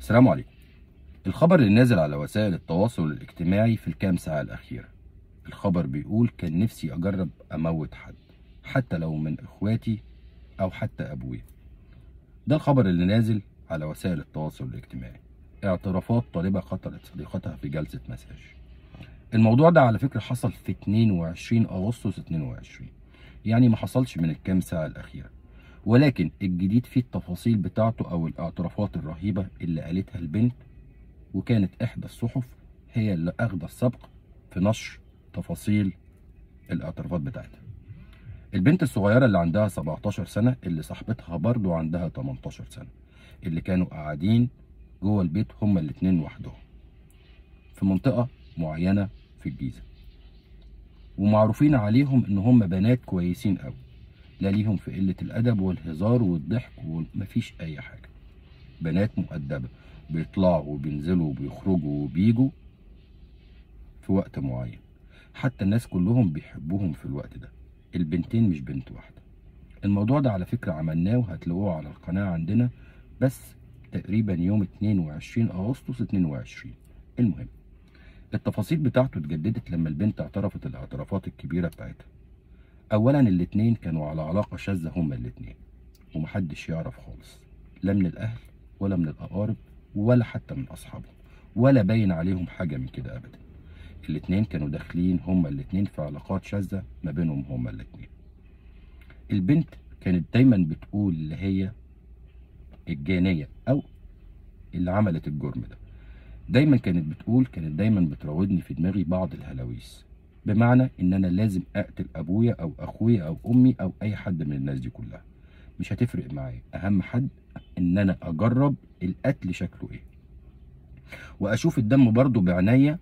السلام عليكم الخبر اللي نازل على وسائل التواصل الاجتماعي في الكام ساعة الأخيرة الخبر بيقول كان نفسي أجرب أموت حد حتى لو من إخواتي أو حتى أبويا ده الخبر اللي نازل على وسائل التواصل الاجتماعي اعترافات طالبة قتلت صديقتها في جلسة مساج الموضوع ده على فكرة حصل في 22 أغسطس 22 يعني ما حصلش من الكام ساعة الأخيرة ولكن الجديد فيه التفاصيل بتاعته أو الاعترافات الرهيبة اللي قالتها البنت وكانت إحدى الصحف هي اللي أخذ السبق في نشر تفاصيل الاعترافات بتاعتها البنت الصغيرة اللي عندها 17 سنة اللي صاحبتها برضو عندها 18 سنة اللي كانوا قاعدين جوه البيت هما الاتنين لوحدهم في منطقة معينة في الجيزة ومعروفين عليهم ان هم بنات كويسين قوي لا ليهم في قلة الأدب والهزار والضحك ومفيش أي حاجة بنات مؤدبة بيطلعوا وبينزلوا وبيخرجوا وبيجوا في وقت معين حتى الناس كلهم بيحبوهم في الوقت ده البنتين مش بنت واحدة الموضوع ده على فكرة عملناه وهتلاقوه على القناة عندنا بس تقريبا يوم 22 أغسطس 22 المهم التفاصيل بتاعته اتجددت لما البنت اعترفت الاعترافات الكبيرة بتاعتها أولا الاتنين كانوا على علاقة شاذة هما الاتنين ومحدش يعرف خالص لا من الأهل ولا من الأقارب ولا حتى من أصحابهم ولا باين عليهم حاجة من كده أبدا الاتنين كانوا داخلين هما الاتنين في علاقات شاذة ما بينهم هما الاتنين البنت كانت دايما بتقول اللي هي الجانية أو اللي عملت الجرم ده دايما كانت بتقول كانت دايما بتراودني في دماغي بعض الهلاويس بمعنى ان انا لازم اقتل ابويا او اخويا او امي او اي حد من الناس دي كلها مش هتفرق معايا اهم حد ان انا اجرب القتل شكله ايه واشوف الدم برضه بعناية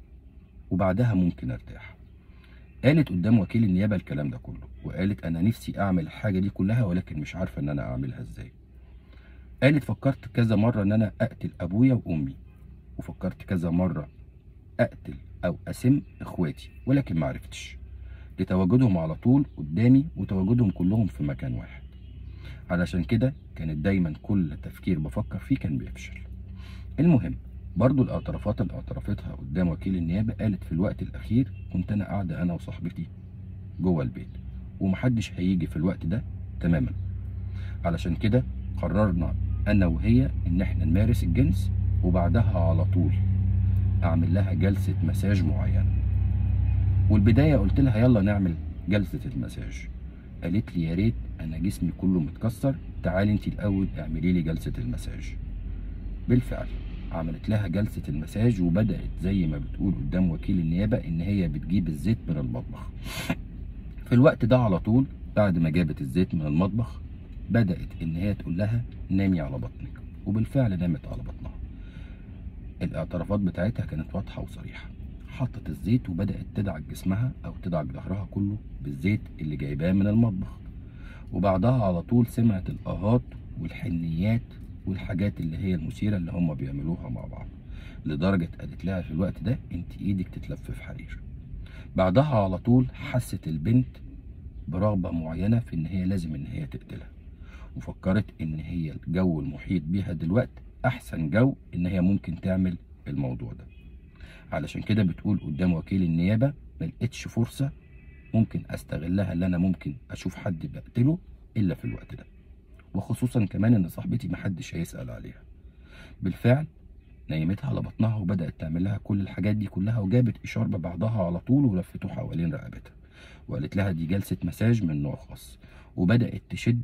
وبعدها ممكن ارتاح قالت قدام وكيل النيابه الكلام ده كله وقالت انا نفسي اعمل الحاجه دي كلها ولكن مش عارفه ان انا اعملها ازاي قالت فكرت كذا مره ان انا اقتل ابويا وامي وفكرت كذا مره اقتل او اسم اخواتي ولكن ما عرفتش لتواجدهم على طول قدامي وتواجدهم كلهم في مكان واحد علشان كده كانت دايما كل تفكير بفكر فيه كان بيفشل المهم برضو الاعترافات اللي اعترفتها قدام وكيل النيابه قالت في الوقت الاخير كنت انا قاعده انا وصاحبتي جوه البيت ومحدش هيجي في الوقت ده تماما علشان كده قررنا انا وهي ان احنا نمارس الجنس وبعدها على طول اعمل لها جلسه مساج معينه والبدايه قلت لها يلا نعمل جلسه المساج قالت لي يا ريت انا جسمي كله متكسر تعالي انت الاول اعملي لي جلسه المساج بالفعل عملت لها جلسه المساج وبدات زي ما بتقول قدام وكيل النيابه ان هي بتجيب الزيت من المطبخ في الوقت ده على طول بعد ما جابت الزيت من المطبخ بدات ان هي تقول لها نامي على بطنك وبالفعل نامت على بطنها الاعترافات بتاعتها كانت واضحة وصريحة حطت الزيت وبدأت تدعك جسمها أو تدعك ظهرها كله بالزيت اللي جايباه من المطبخ وبعدها على طول سمعت الآهات والحنيات والحاجات اللي هي المثيرة اللي هم بيعملوها مع بعض لدرجة قالت لها في الوقت ده انت ايدك تتلف في حرير بعدها على طول حست البنت برغبة معينة في ان هي لازم ان هي تقتلها وفكرت ان هي الجو المحيط بيها دلوقتي احسن جو ان هي ممكن تعمل الموضوع ده علشان كده بتقول قدام وكيل النيابه ما لقيتش فرصه ممكن استغلها اللي انا ممكن اشوف حد بقتله الا في الوقت ده وخصوصا كمان ان صاحبتي محدش هيسال عليها بالفعل نيمتها على بطنها وبدات تعمل لها كل الحاجات دي كلها وجابت اشارب بعضها على طول ولفته حوالين رقبتها وقالت لها دي جلسه مساج من نوع خاص وبدات تشد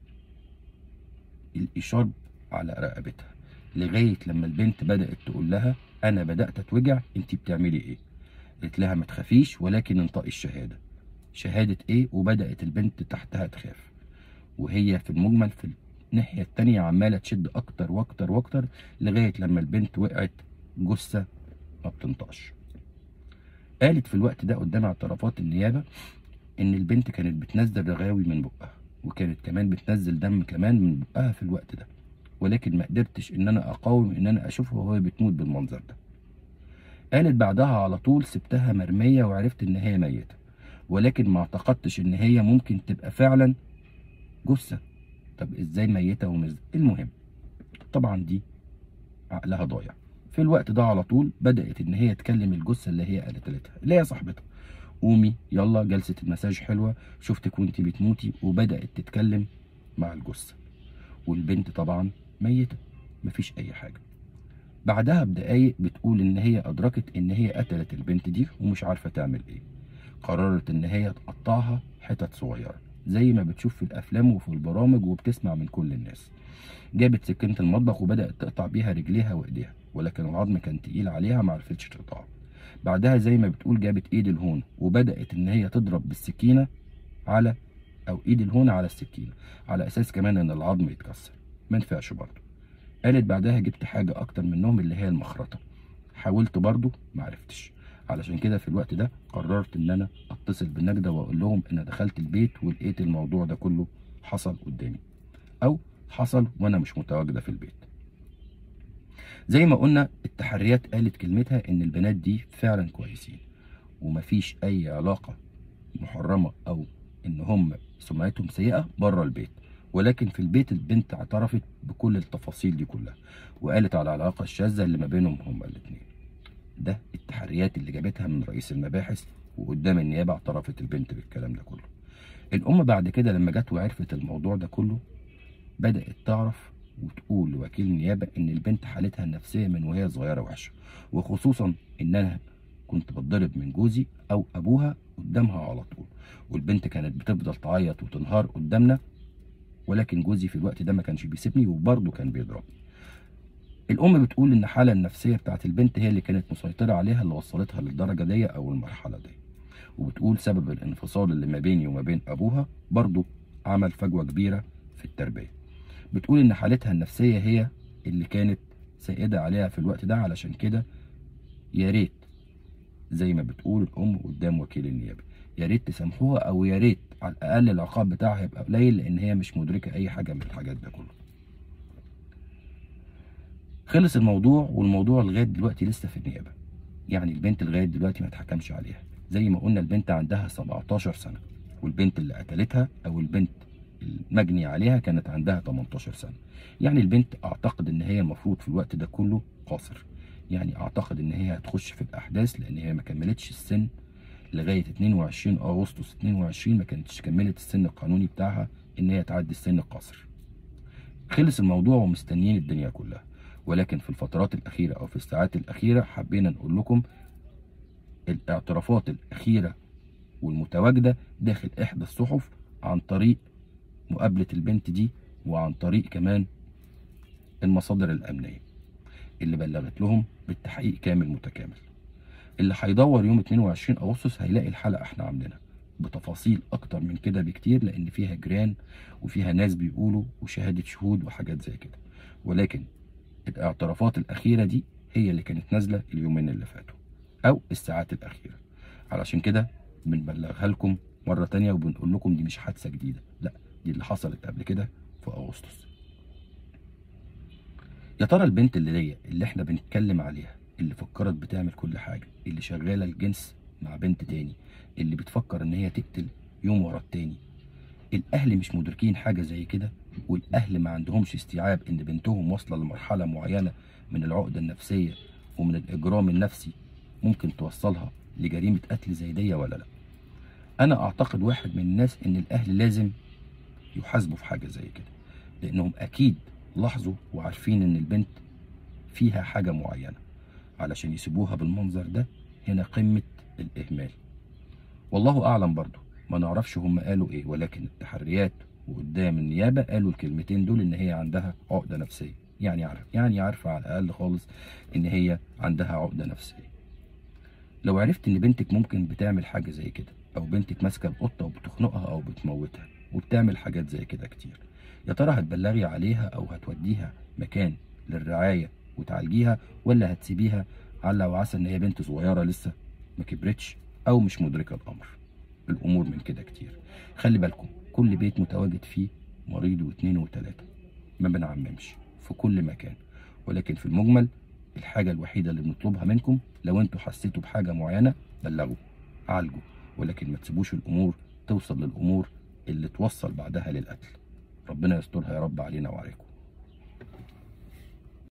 الاشارب على رقبتها لغايه لما البنت بدات تقول لها انا بدات اتوجع انت بتعملي ايه قالت لها ما تخافيش ولكن انطقي الشهاده شهاده ايه وبدات البنت تحتها تخاف وهي في المجمل في الناحيه التانية عماله تشد اكتر واكتر واكتر لغايه لما البنت وقعت جثه ما بتنطقش قالت في الوقت ده قدام اعترافات النيابه ان البنت كانت بتنزل رغاوي من بقها وكانت كمان بتنزل دم كمان من بقها في الوقت ده ولكن ما قدرتش ان انا اقاوم ان انا اشوفها وهي بتموت بالمنظر ده قالت بعدها على طول سبتها مرمية وعرفت ان هي ميتة ولكن ما اعتقدتش ان هي ممكن تبقى فعلا جثة طب ازاي ميتة ومز المهم طبعا دي عقلها ضايع في الوقت ده على طول بدأت إن هي تكلم الجثة اللي هي قالت لها اللي هي صاحبتها قومي يلا جلسة المساج حلوة شفتك وانتي بتموتي وبدأت تتكلم مع الجثة والبنت طبعا ميتة مفيش أي حاجة بعدها بدقايق بتقول إن هي أدركت إن هي قتلت البنت دي ومش عارفة تعمل إيه قررت إن هي تقطعها حتت صغيرة زي ما بتشوف في الأفلام وفي البرامج وبتسمع من كل الناس جابت سكينة المطبخ وبدأت تقطع بيها رجليها وإيديها ولكن العظم كان تقيل عليها معرفتش تقطعه بعدها زي ما بتقول جابت ايد الهون وبدأت ان هي تضرب بالسكينة على او ايد الهون على السكينة على اساس كمان ان العظم يتكسر ما نفعش برضه قالت بعدها جبت حاجة اكتر منهم اللي هي المخرطة حاولت برضه معرفتش علشان كده في الوقت ده قررت ان انا اتصل بالنجدة واقول لهم ان دخلت البيت ولقيت الموضوع ده كله حصل قدامي او حصل وانا مش متواجدة في البيت زي ما قلنا التحريات قالت كلمتها ان البنات دي فعلا كويسين ومفيش اي علاقة محرمة او ان هم سمعتهم سيئة بره البيت ولكن في البيت البنت اعترفت بكل التفاصيل دي كلها وقالت على العلاقة الشاذة اللي ما بينهم هما الاتنين ده التحريات اللي جابتها من رئيس المباحث وقدام النيابة اعترفت البنت بالكلام ده كله الأم بعد كده لما جت وعرفت الموضوع ده كله بدأت تعرف وتقول لوكيل النيابة إن البنت حالتها النفسية من وهي صغيرة وحشة وخصوصا إن أنا كنت بتضرب من جوزي أو أبوها قدامها على طول والبنت كانت بتفضل تعيط وتنهار قدامنا ولكن جوزي في الوقت ده ما كانش بيسيبني وبرضه كان بيضربني الأم بتقول إن الحالة النفسية بتاعت البنت هي اللي كانت مسيطرة عليها اللي وصلتها للدرجة دي أو المرحلة دي وبتقول سبب الانفصال اللي ما بيني وما بين أبوها برضه عمل فجوة كبيرة في التربية بتقول ان حالتها النفسيه هي اللي كانت سائده عليها في الوقت ده علشان كده يا ريت زي ما بتقول الام قدام وكيل النيابه يا ريت تسامحوها او يا ريت على الاقل العقاب بتاعها يبقى قليل لان هي مش مدركه اي حاجه من الحاجات ده كله خلص الموضوع والموضوع لغايه دلوقتي لسه في النيابه يعني البنت لغايه دلوقتي ما اتحكمش عليها زي ما قلنا البنت عندها 17 سنه والبنت اللي قتلتها او البنت المجني عليها كانت عندها 18 سنة يعني البنت اعتقد ان هي المفروض في الوقت ده كله قاصر يعني اعتقد ان هي هتخش في الاحداث لان هي ما كملتش السن لغاية 22 اغسطس 22 ما كانتش كملت السن القانوني بتاعها ان هي تعدي السن القاصر خلص الموضوع ومستنيين الدنيا كلها ولكن في الفترات الاخيرة او في الساعات الاخيرة حبينا نقول لكم الاعترافات الاخيرة والمتواجدة داخل احدى الصحف عن طريق مقابلة البنت دي وعن طريق كمان المصادر الأمنية اللي بلغت لهم بالتحقيق كامل متكامل اللي هيدور يوم 22 أغسطس هيلاقي الحلقة احنا عاملينها بتفاصيل أكتر من كده بكتير لأن فيها جيران وفيها ناس بيقولوا وشهادة شهود وحاجات زي كده ولكن الاعترافات الأخيرة دي هي اللي كانت نازلة اليومين اللي فاتوا أو الساعات الأخيرة علشان كده بنبلغها لكم مرة تانية وبنقول لكم دي مش حادثة جديدة لا دي اللي حصلت قبل كده في اغسطس يا ترى البنت اللي ليا اللي احنا بنتكلم عليها اللي فكرت بتعمل كل حاجه اللي شغاله الجنس مع بنت تاني اللي بتفكر ان هي تقتل يوم ورا التاني الاهل مش مدركين حاجه زي كده والاهل ما عندهمش استيعاب ان بنتهم واصله لمرحله معينه من العقده النفسيه ومن الاجرام النفسي ممكن توصلها لجريمه قتل زي دي ولا لا انا اعتقد واحد من الناس ان الاهل لازم يحاسبوا في حاجه زي كده لانهم اكيد لاحظوا وعارفين ان البنت فيها حاجه معينه علشان يسيبوها بالمنظر ده هنا قمه الاهمال والله اعلم برضه ما نعرفش هم قالوا ايه ولكن التحريات وقدام النيابه قالوا الكلمتين دول ان هي عندها عقده نفسيه يعني عارف يعني عارفه على الاقل خالص ان هي عندها عقده نفسيه لو عرفت ان بنتك ممكن بتعمل حاجه زي كده او بنتك ماسكه القطه وبتخنقها او بتموتها وبتعمل حاجات زي كده كتير يا ترى هتبلغي عليها او هتوديها مكان للرعايه وتعالجيها ولا هتسيبيها على وعسى ان هي بنت صغيره لسه ما كبرتش او مش مدركه الامر الامور من كده كتير خلي بالكم كل بيت متواجد فيه مريض واثنين وثلاثه ما بنعممش في كل مكان ولكن في المجمل الحاجه الوحيده اللي بنطلبها منكم لو انتوا حسيتوا بحاجه معينه بلغوا عالجوا ولكن ما تسيبوش الامور توصل للامور اللي توصل بعدها للقتل ربنا يسترها يا رب علينا وعليكم